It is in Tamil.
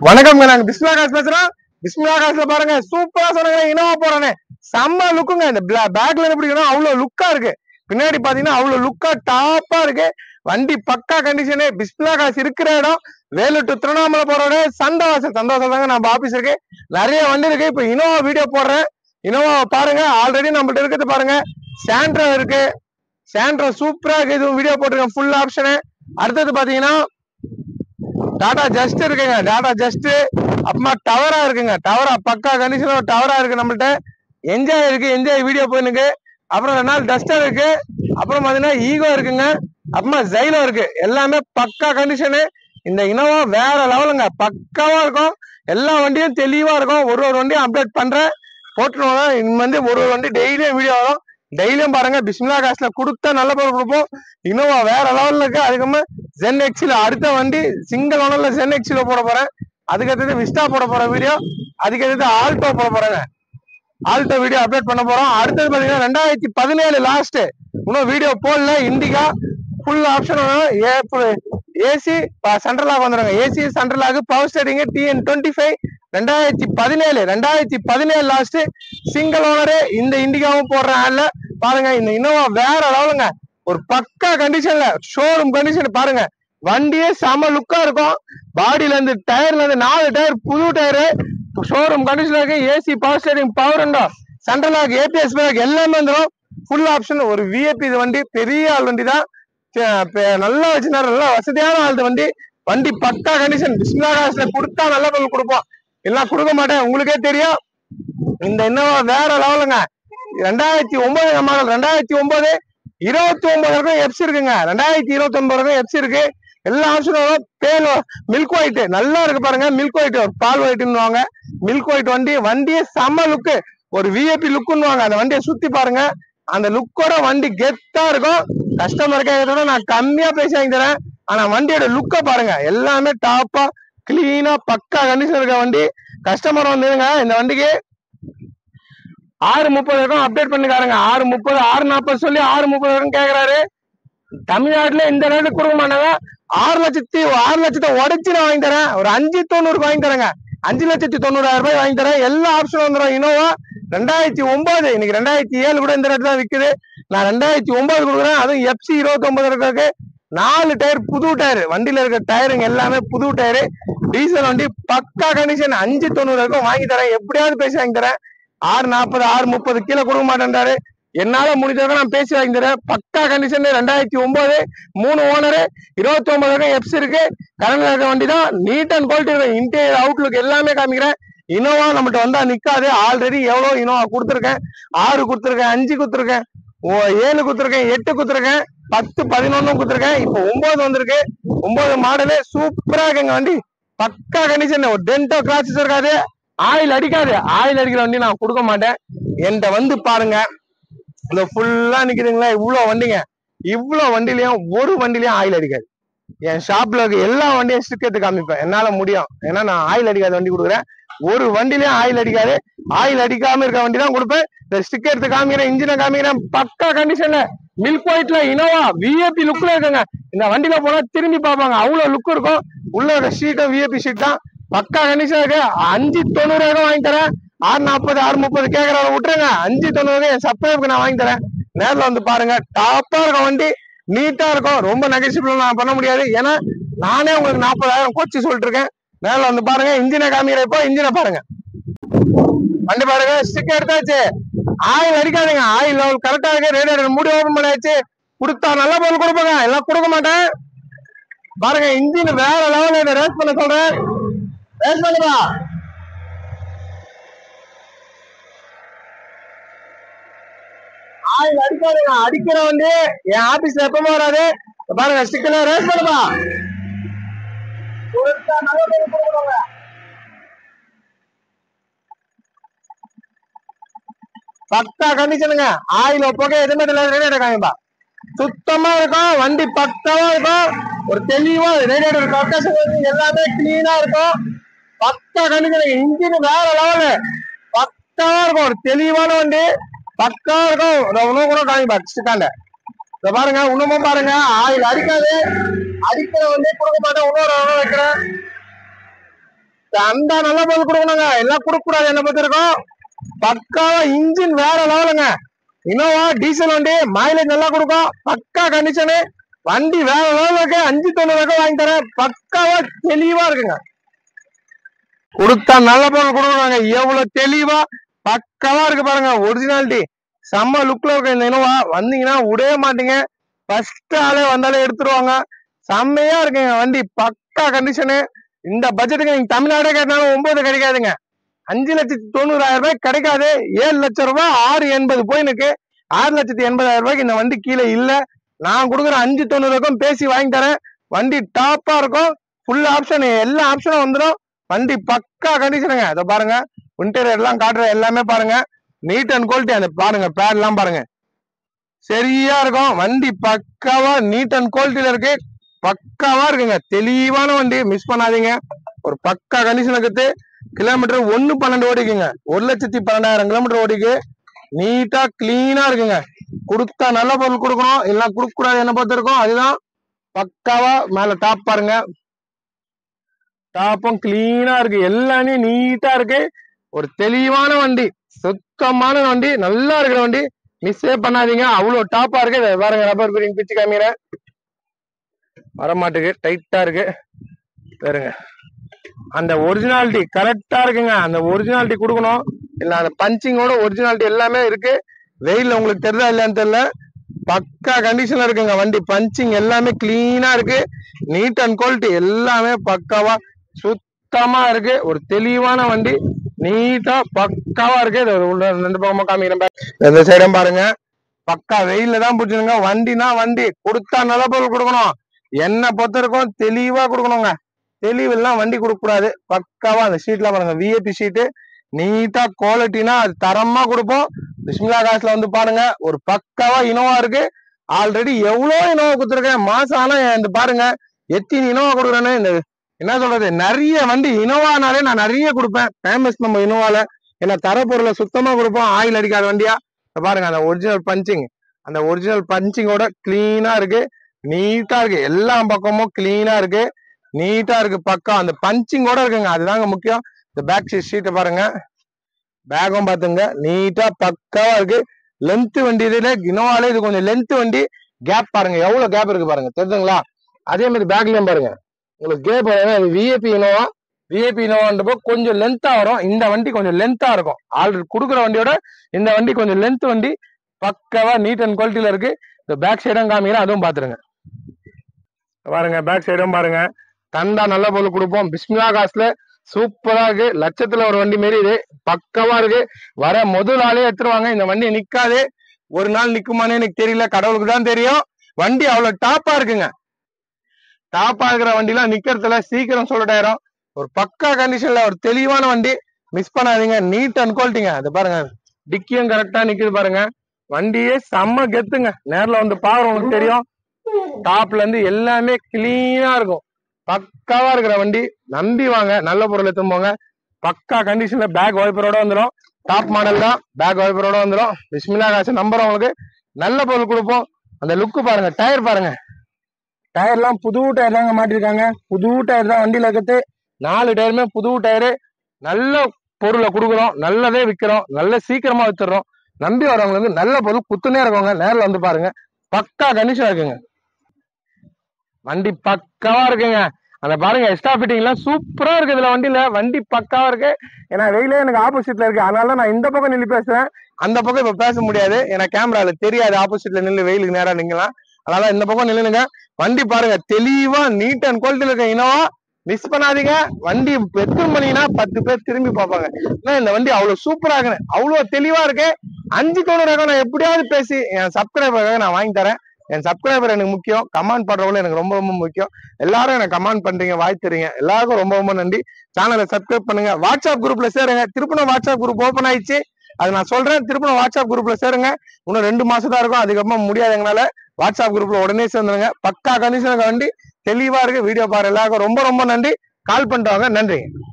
வணக்கம்ங்க நாங்க பிஸ்மிலா காசு பேசுறோம் பிஸ்மிலா காசுல பாருங்க சூப்பரா சொன்னாங்க இனோவா போறேனே செம்ம லுக்குங்க இந்த பேக்ல இருந்து பிடிக்கணும் அவ்வளவு லுக்கா இருக்கு பின்னாடி பாத்தீங்கன்னா அவ்வளவு லுக்கா டாப்பா இருக்கு வண்டி பக்கா கண்டிஷனு பிஸ்மிலா காசு இருக்கிற இடம் வேலூர் டு திருவண்ணாமலை போற இடம் சந்தோஷம் சந்தோஷம் தாங்க நம்ம ஆபீஸ் இருக்கு நிறைய வண்டி இருக்கு இப்ப இனோவா வீடியோ போடுறேன் இனோவா பாருங்க ஆல்ரெடி நம்மள்ட்ட இருக்கிறது பாருங்க சாண்ட்ரோ இருக்கு சாண்ட்ரோ சூப்பரா இருக்கு இது வீடியோ போட்டிருக்கேன் ஃபுல் ஆப்ஷனு அடுத்தது பாத்தீங்கன்னா டாடா ஜஸ்ட் இருக்குங்க டாடா ஜஸ்ட் அப்புறமா டவரா இருக்குங்க டவரா பக்கா கண்டிஷன் டவரா இருக்கு நம்மள்ட்ட என்ஜாய் இருக்கு என்ஜாய் வீடியோ போயிருக்கு அப்புறம் ரெண்டு நாள் டஸ்டர் இருக்கு அப்புறம் பாத்தீங்கன்னா ஈகோ இருக்குங்க அப்புறமா ஜைலோ இருக்கு எல்லாமே பக்கா கண்டிஷனு இந்த இனோவா வேற லெவலுங்க பக்காவா இருக்கும் எல்லா வண்டியும் தெளிவா இருக்கும் ஒரு ஒரு வண்டியும் அப்டேட் பண்றேன் போட்டுருவோம் இங்க வந்து ஒரு ஒரு வண்டி டெய்லியும் வீடியோ வரும் டெய்லியும் பாருங்க பிஸ்மிலா காசுல கொடுத்தா நல்ல பொருள் கொடுப்போம் இனோவா வேற லெவல்ல இருக்கு அதுக்கப்புறமா ஜென் எக்ஸில அடுத்த வண்டி சிங்கிள் ஓனர்ல ஜென் எக்ஸில போட போறேன் அதுக்கு அடுத்தது விஸ்டா போட போற வீடியோ அதுக்கு அடுத்தது ஆல்டோ போட போறேங்க ஆல்டோ வீடியோ அப்டேட் பண்ண போறோம் அடுத்தது பாத்தீங்கன்னா ரெண்டாயிரத்தி பதினேழு லாஸ்ட் இன்னும் வீடியோ போடல Indica full option AC central lock வந்துருங்க AC central lock power steering TN twenty five ரெண்டாயிரத்தி பதினேழு ரெண்டாயிரத்தி பதினேழு லாஸ்ட் சிங்கிள் ஓனரு இந்த இண்டிகாவும் போடுற ஆள்ல பாருங்க இந்த இன்னோவா வேற லெவலுங்க ஒரு பக்கா கண்டிஷன்ல ஷோரூம் கண்டிஷன் பாருங்க வண்டியே செம லுக்கா இருக்கும் பாடியில இருந்து டயர்ல இருந்து நாலு டயர் புது டயரு ஷோரூம் கண்டிஷன்ல இருக்கு ஏசி பவர் ஸ்டேரிங் பவர் உண்டோ சென்ட்ரல் லாக் ஏபிஎஸ் பிரேக் எல்லாமே வந்துடும் ஃபுல் ஆப்ஷன் ஒரு விஐபி இது வண்டி பெரிய ஆள் வண்டி தான் சே- பே- நல்லா வச்சிருந்தாரு நல்லா வசதியான ஆள் வண்டி வண்டி பக்கா கண்டிஷன் பிஸ்மிலா காசுல கொடுத்தா நல்ல பொருள் கொடுப்போம் எல்லாம் கொடுக்க மாட்டேன் உங்களுக்கே தெரியும் இந்த இன்னும் வேற லெவலுங்க ரெண்டாயிரத்தி ஒன்பது மாடல் ரெண்டாயிரத்தி ஒன்பது இருபத்தி ஒன்பது வரைக்கும் எப்சி இருக்குங்க ரெண்டாயிரத்தி இருபத்தி ஒன்பது வரைக்கும் எப்சி இருக்கு எல்லா ஆப்ஷனும் பேல் மில்க் ஒயிட் நல்லா இருக்கு பாருங்க மில்க் ஒயிட் பால் ஒயிட்னுவாங்க மில்க் ஒயிட் வண்டி வண்டியே செம்ம லுக்கு ஒரு விஐபி லுக்குன்னுவாங்க அந்த வண்டியை சுத்தி பாருங்க அந்த லுக்கோட வண்டி கெத்தா இருக்கும் கஸ்டமர் கேட்கறத நான் கம்மியா பேசி வாங்கி தரேன் ஆனா வண்டியோட லுக்கை பாருங்க எல்லாமே டாப்பா கிளீனா பக்கா கண்டிஷன் இருக்க வண்டி கஸ்டமர் வந்துருங்க இந்த வண்டிக்கு ஆறு முப்பது வரைக்கும் அப்டேட் பண்ணிக்காருங்க ஆறு முப்பது ஆறு நாற்பது சொல்லி ஆறு முப்பது வரைக்கும் கேக்குறாரு தமிழ்நாட்டுல இந்த ரேட்டு கொடுக்க மாட்டாங்க ஆறு லட்சத்தி ஆறு லட்சத்தை உடைச்சு நான் வாங்கி தரேன் ஒரு அஞ்சு தொண்ணூறுக்கு வாங்கி தரேங்க அஞ்சு லட்சத்தி தொண்ணூறாயிரம் ரூபாய் வாங்கி தரேன் எல்லா ஆப்ஷனும் வந்துடும் இனோவா ரெண்டாயிரத்தி ஒன்பது இன்னைக்கு ரெண்டாயிரத்தி ஏழு கூட இந்த ரேட்டு தான் விக்குது நான் ரெண்டாயிரத்தி ஒன்பது கொடுக்குறேன் அதுவும் எஃப்சி இருபத்தி ஒன்பது இருக்கு நாலு டயர் புது டயர் வண்டியில இருக்க டயருங்க எல்லாமே புது டயரு டீசல் வண்டி பக்கா கண்டிஷன் அஞ்சு தொண்ணூறு வரைக்கும் வாங்கி தரேன் எப்படியாவது பேசி வாங்கி தரேன் ஆறு நாற்பது ஆறு முப்பது கீழே கொடுக்க மாட்டேன்றாரு என்னால முடிஞ்சவரை நான் பேசி வாங்கி தரேன் பக்கா கண்டிஷன் ரெண்டாயிரத்தி ஒன்பது மூணு ஓனரு இருபத்தி ஒன்பது வரைக்கும் எப்ஸ் இருக்கு கரண்ட் இருக்க வண்டி தான் நீட் அண்ட் குவாலிட்டி இருக்கும் இன்டீரியர் அவுட்லுக் எல்லாமே காமிக்கிறேன் இனோவா நம்மகிட்ட வந்தா நிக்காது ஆல்ரெடி எவ்வளவு இனோவா கொடுத்துருக்கேன் ஆறு கொடுத்துருக்கேன் அஞ்சு கொடுத்துருக்கேன் ஓ ஏழு கொடுத்துருக்கேன் எட்டு கொடுத்துருக்கேன் பத்து பதினொன்னும் கொடுத்துருக்கேன் இப்போ ஒன்பது வந்திருக்கு ஒன்பது மாடலு சூப்பரா இருக்குங்க வண்டி பக்கா கண்டிஷன் ஒரு டென்டோ கிராச்சஸ் இருக்காது ஆயில் அடிக்காது ஆயில் அடிக்கிற வண்டி நான் கொடுக்க மாட்டேன் என்கிட்ட வந்து பாருங்க இந்த ஃபுல்லா நிக்குதுங்களா இவ்வளவு வண்டிங்க இவ்வளவு வண்டிலையும் ஒரு வண்டிலையும் ஆயில் அடிக்காது என் ஷாப்ல இருக்க எல்லா வண்டியும் ஸ்டிக் எடுத்து காமிப்பேன் என்னால முடியும் ஏன்னா நான் ஆயில் அடிக்காத வண்டி கொடுக்குறேன் ஒரு வண்டிலையும் ஆயில் அடிக்காது ஆயில் அடிக்காம இருக்க வண்டி தான் கொடுப்பேன் இந்த ஸ்டிக் எடுத்து காமிக்கிறேன் இன்ஜினை காமிக்கிறேன் பக்கா கண்டிஷன்ல மில்க் ஒயிட்ல இனோவா விஏபி லுக்ல இருக்குங்க இந்த வண்டியில போனா திரும்பி பார்ப்பாங்க அவ்வளவு லுக் இருக்கும் உள்ள இருக்க ஷீட்டும் விஏபி ஷீட் தான் பக்கா கண்டிஷன் இருக்கு அஞ்சு தொண்ணூறு வரைக்கும் வாங்கி தரேன் ஆறு நாற்பது ஆறு முப்பது கேக்குறவரை விட்டுருங்க அஞ்சு தொண்ணூறு என் சப்ஸ்கிரைபுக்கு நான் வாங்கி தரேன் நேர்ல வந்து பாருங்க டாப்பா இருக்கும் வண்டி நீட்டா இருக்கும் ரொம்ப நெகசிபிள் நான் பண்ண முடியாது ஏன்னா நானே உங்களுக்கு நாற்பதாயிரம் கோச்சு சொல்லிட்டு இருக்கேன் நேர்ல வந்து பாருங்க இன்ஜினை காமிக்கிற இப்போ இன்ஜினை பாருங்க வண்டி பாருங்க ஸ்டிக் எடுத்தாச்சு ஆயில் அடிக்காதீங்க ஆயில் லெவல் கரெக்டா இருக்கு ரேடியேட்டர் மூடி ஓபன் பண்ணியாச்சு கொடுத்தா நல்ல பொருள் கொடுப்பாங்க எல்லாம் கொடுக்க மாட்டேன் பாருங்க இன்ஜின் வேற லெவல் ரேஸ் பண்ண சொல்றேன் ரேஸ் பண்ணுப்பா ஆயில் அடிக்காதுங்க அடிக்கிற வண்டி என் ஆபீஸ்ல எப்பவுமே வராது இப்ப பாருங்க ஸ்டிக்கர்ல ரேஸ் பண்ணுப்பா கொடுத்தா நல்ல பொருள் கொடுக்குறாங்க பக்கா கண்டிஷனுங்க ஆயில் புகை எதுவுமே தெரியாது ரேடியேட்டர் காமிப்பா சுத்தமா இருக்கும் வண்டி பக்காவா இருக்கும் ஒரு தெளிவா ரேடியேட்டர் கரெக்டா எல்லாமே கிளீனா இருக்கும் பக்கா கண்டிஷன் இன்ஜின் வேற லெவலு பக்காவா இருக்கும் ஒரு தெளிவான வண்டி பக்காவா இருக்கும் இந்த உணவு கூட காமிப்பா சிக்காண்ட இத பாருங்க இன்னமும் பாருங்க ஆயில் அடிக்காது அடிக்கிற வண்டி கொடுக்க மாட்டேன் இன்னொரு உணவு வைக்கிறேன் அந்த நல்ல பொருள் கொடுக்கணுங்க எல்லாம் கொடுக்க கூடாது என்ன பொறுத்திருக்கோம் பக்காவா இன்ஜின் வேற லெவலுங்க இனோவா டீசல் வண்டி மைலேஜ் நல்லா கொடுக்கும் பக்கா கண்டிஷனு வண்டி வேற லெவலுக்கு அஞ்சு தொண்ணூறு வாங்கி தரேன் பக்காவா தெளிவா இருக்குங்க கொடுத்தா நல்ல பொருள் கொடுக்குறாங்க எவ்வளவு தெளிவா பக்காவா இருக்கு பாருங்க ஒரிஜினாலிட்டி செம்ம லுக்ல இருக்க இந்த இனோவா வந்தீங்கன்னா விடவே மாட்டீங்க ஃபர்ஸ்ட் ஆளே வந்தாலே எடுத்துருவாங்க செம்மையா இருக்குங்க வண்டி பக்கா கண்டிஷனு இந்த பட்ஜெட்டுக்கு நீங்க தமிழ்நாடே கேட்டாலும் ஒன்பது கிடைக்காதுங்க அஞ்சு லட்சத்தி தொண்ணூறாயிரம் ரூபாய் கிடைக்காது ஏழு லட்சம் ரூபாய் ஆறு எண்பது போயினுக்கு ஆறு லட்சத்தி எண்பதாயிரம் ரூபாய்க்கு இந்த வண்டி கீழே இல்ல நான் கொடுக்குற அஞ்சு தொண்ணூறுக்கும் பேசி வாங்கி தரேன் வண்டி டாப்பா இருக்கும் ஃபுல் ஆப்ஷன் எல்லா ஆப்ஷனும் வந்துடும் வண்டி பக்கா கண்டிஷனுங்க அதை பாருங்க இன்டீரியர் எல்லாம் காட்டுற எல்லாமே பாருங்க நீட் அண்ட் குவாலிட்டி அந்த பாருங்க பேட் எல்லாம் பாருங்க சரியா இருக்கும் வண்டி பக்காவா நீட் அண்ட் குவாலிட்டியில இருக்கு பக்காவா இருக்குங்க தெளிவான வண்டி மிஸ் பண்ணாதீங்க ஒரு பக்கா கண்டிஷன் இருக்குது கிலோமீட்டர் ஒன்னு பன்னெண்டு ஓடிக்குங்க ஒரு லட்சத்தி பன்னெண்டாயிரம் கிலோமீட்டர் ஓடிக்கு நீட்டா கிளீனா இருக்குங்க கொடுத்தா நல்ல பொருள் கொடுக்கணும் எல்லாம் கொடுக்க கூடாது என்ன பொறுத்த இருக்கும் அதுதான் பக்காவா மேல டாப் பாருங்க டாப்பும் கிளீனா இருக்கு எல்லாமே நீட்டா இருக்கு ஒரு தெளிவான வண்டி சுத்தமான வண்டி நல்லா இருக்கிற வண்டி மிஸ்ஸே பண்ணாதீங்க அவ்வளவு டாப்பா இருக்கு இதை பாருங்க ரப்பர் பிரிங் பிச்சு காமிக்கிறேன் வரமாட்டுக்கு டைட்டா இருக்கு பாருங்க அந்த ஒரிஜினாலிட்டி கரெக்டா இருக்குங்க அந்த ஒரிஜினாலிட்டி கொடுக்கணும் இல்ல அந்த பஞ்சிங்கோட ஒரிஜினாலிட்டி எல்லாமே இருக்கு வெயில்ல உங்களுக்கு தெரியுதா இல்லையான்னு தெரியல பக்கா கண்டிஷன்ல இருக்குங்க வண்டி பஞ்சிங் எல்லாமே கிளீனா இருக்கு நீட் அண்ட் குவாலிட்டி எல்லாமே பக்காவா சுத்தமா இருக்கு ஒரு தெளிவான வண்டி நீட்டா பக்காவா இருக்கு இது உள்ள ரெண்டு பக்கமா காமிக்கிறேன் பாரு. இந்த சைடும் பாருங்க பக்கா வெயில்ல தான் பிடிச்சிருங்க வண்டினா வண்டி கொடுத்தா நல்ல பொருள் கொடுக்கணும் என்ன பொறுத்த வரைக்கும் தெளிவா கொடுக்கணுங்க தெளிவு எல்லாம் வண்டி கொடுக்க கூடாது பக்காவா அந்த ஷீட்லாம் பாருங்க விஏபி ஷீட்டு நீட்டா குவாலிட்டினா அது தரமா கொடுப்போம் பிஸ்மிலா காசுல வந்து பாருங்க ஒரு பக்காவா இனோவா இருக்கு ஆல்ரெடி எவ்வளவு இனோவா கொடுத்துருக்கேன் மாசம் ஆனா இந்த பாருங்க எத்தனை இனோவா கொடுக்குறேன்னு இந்த என்ன சொல்றது நிறைய வண்டி இனோவானாலே நான் நிறைய கொடுப்பேன் ஃபேமஸ் நம்ம இனோவால ஏன்னா தரப்பொருளை சுத்தமா கொடுப்போம் ஆயில் அடிக்காத வண்டியா இத பாருங்க அந்த ஒரிஜினல் பஞ்சிங் அந்த ஒரிஜினல் பஞ்சிங்கோட கிளீனா இருக்கு நீட்டா இருக்கு எல்லா பக்கமும் கிளீனா இருக்கு நீட்டா இருக்கு பக்கம் அந்த பஞ்சிங்கோட இருக்குங்க அதுதாங்க முக்கியம் இந்த பேக் சீட் ஷீட்டை பாருங்க பேக்கும் பாத்துங்க நீட்டா பக்காவா இருக்கு லென்த் வண்டி இதுல இனோவால இது கொஞ்சம் லென்த் வண்டி கேப் பாருங்க எவ்வளவு கேப் இருக்கு பாருங்க தெரிஞ்சுங்களா அதே மாதிரி பேக்லயும் பாருங்க உங்களுக்கு கேப் பாருங்க இது விஏபி இனோவா விஏபி இனோவான்றப்போ கொஞ்சம் லென்த்தா வரும் இந்த வண்டி கொஞ்சம் லென்த்தா இருக்கும் ஆல்ரெடி கொடுக்குற வண்டியோட இந்த வண்டி கொஞ்சம் லென்த் வண்டி பக்காவா நீட் அண்ட் குவாலிட்டியில இருக்கு இந்த பேக் சைடும் காமிக்கிறேன் அதுவும் பாத்துருங்க பாருங்க பேக் சைடும் பாருங்க தந்தா நல்ல பொருள் கொடுப்போம் பிஸ்மிலா காசுல சூப்பரா இருக்கு லட்சத்துல ஒரு வண்டி மாரி இது பக்கமா இருக்கு வர முதல் ஆளே எடுத்துருவாங்க இந்த வண்டி நிக்காது ஒரு நாள் நிக்குமானே எனக்கு தெரியல கடவுளுக்கு தான் தெரியும் வண்டி அவ்வளவு டாப்பா இருக்குங்க டாப்பா இருக்கிற வண்டிலாம் நிக்கிறதுல சீக்கிரம் சொல்லட்டாயிரும் ஒரு பக்கா கண்டிஷன்ல ஒரு தெளிவான வண்டி மிஸ் பண்ணாதீங்க நீட் அண்ட் குவாலிட்டிங்க அது பாருங்க டிக்கியும் கரெக்டா நிக்குது பாருங்க வண்டியே செம்ம கெத்துங்க நேர்ல வந்து பாக்குற உங்களுக்கு தெரியும் டாப்ல இருந்து எல்லாமே கிளீனா இருக்கும் பக்காவா இருக்கிற வண்டி நம்பி வாங்க நல்ல பொருள் எடுத்துன்னு போங்க பக்கா கண்டிஷன்ல பேக் வைப்பரோட வந்துடும் டாப் மாடல் தான் பேக் வைப்பரோட வந்துடும் பிஸ்மிலா காசு நம்பர் உங்களுக்கு நல்ல பொருள் கொடுப்போம் அந்த லுக்கு பாருங்க டயர் பாருங்க டயர்லாம் புது டயர் தாங்க மாட்டிருக்காங்க புது டயர் தான் வண்டியில இருக்குது நாலு டயருமே புது டயரு நல்ல பொருளை கொடுக்குறோம் நல்லதே விற்கிறோம் நல்ல சீக்கிரமா வித்துறோம் நம்பி வரவங்களுக்கு நல்ல பொருள் குத்துனே இருக்கவங்க நேரில் வந்து பாருங்க பக்கா கண்டிஷன் இருக்குங்க வண்டி பக்காவா இருக்குங்க அந்த பாருங்க எக்ஸ்ட்ரா ஃபிட்டிங் எல்லாம் சூப்பரா இருக்கு இதுல வண்டியில வண்டி பக்காவா இருக்கு ஏன்னா வெயிலே எனக்கு ஆப்போசிட்ல இருக்கு அதனால நான் இந்த பக்கம் நின்று பேசுறேன் அந்த பக்கம் இப்ப பேச முடியாது ஏன்னா கேமரால தெரியாது ஆப்போசிட்ல நின்று வெயிலுக்கு நேரா நிக்கலாம் அதனால இந்த பக்கம் நில்லுங்க வண்டி பாருங்க தெளிவா நீட் அண்ட் குவாலிட்டியில இருக்க இனோவா மிஸ் பண்ணாதீங்க வண்டி எத்தனை மணினா பத்து பேர் திரும்பி பார்ப்பாங்க ஏன்னா இந்த வண்டி அவ்வளவு சூப்பரா இருக்கு அவ்வளவு தெளிவா இருக்கு அஞ்சு தொண்ணூறு நான் எப்படியாவது பேசி என் சப்ஸ்கிரைபருக்காக நான் வாங்கி தரேன் என் சப்ஸ்கிரைபர் எனக்கு முக்கியம் கமெண்ட் பண்றவங்களும் எனக்கு ரொம்ப ரொம்ப முக்கியம் எல்லாரும் எனக்கு கமெண்ட் பண்றீங்க வாய் தரீங்க எல்லாருக்கும் ரொம்ப ரொம்ப நன்றி சேனலை சப்ஸ்கிரைப் பண்ணுங்க வாட்ஸ்அப் குரூப்ல சேருங்க திருப்பணம் வாட்ஸ்அப் குரூப் ஓப்பன் ஆயிடுச்சு அது நான் சொல்றேன் திருப்பணம் வாட்ஸ்அப் குரூப்ல சேருங்க இன்னும் ரெண்டு மாசம் தான் இருக்கும் அதுக்கப்புறமா முடியாது எங்களால வாட்ஸ்அப் குரூப்ல உடனே சேர்ந்துருங்க பக்கா கண்டிஷனுக்கு வண்டி தெளிவா இருக்கு வீடியோ பாரு எல்லாருக்கும் ரொம்ப ரொம்ப நன்றி கால் பண்ணிட்டு வாங்க நன்றி